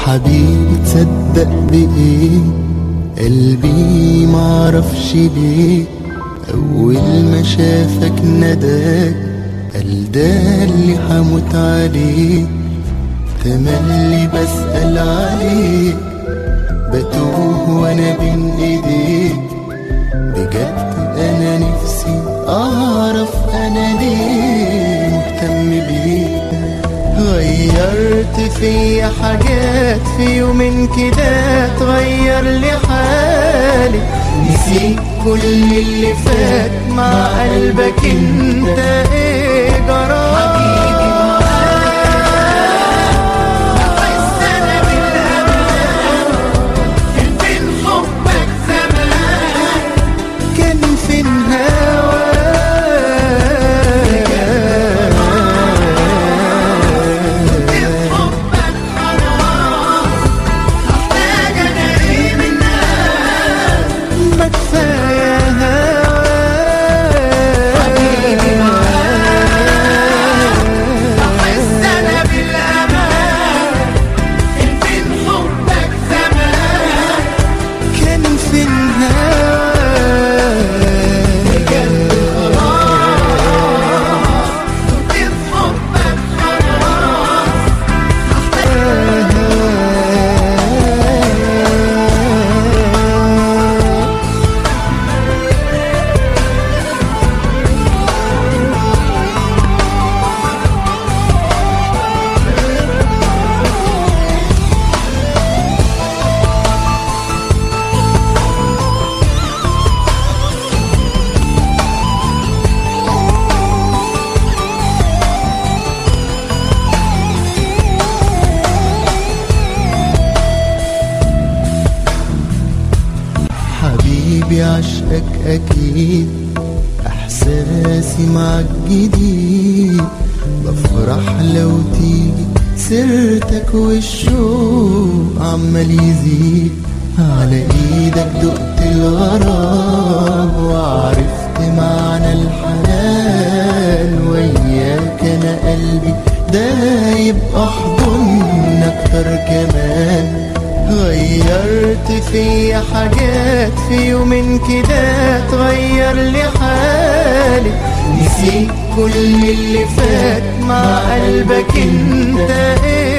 حبيبي تصدق بإيه قلبي معرفش ليه أول ما شافك نداك قال ده اللي حموت عليه تملي بسأل عليك بتوه وانا بين ايديك بجد انا نفسي اعرف انا ليه مهتم بيك غيرت فيا حاجات في يومين كده تغير لي حالي نسيت كل اللي فات مع قلبك انت ايه جرى حبيبي كان فين هواك ما كفاية كان فين هواك حبيبي عشقك أكيد إحساسي معك جديد بفرح لو تيجي سيرتك والشوق عمال يزيد على ايدك دقت الغرام وعرفت معنى الحنان وياك انا قلبي دايب احضن اكتر كمان غيرت فيا حاجات في يومين كده تغير لي حالي نسيت كل اللي فات مع قلبك انت ايه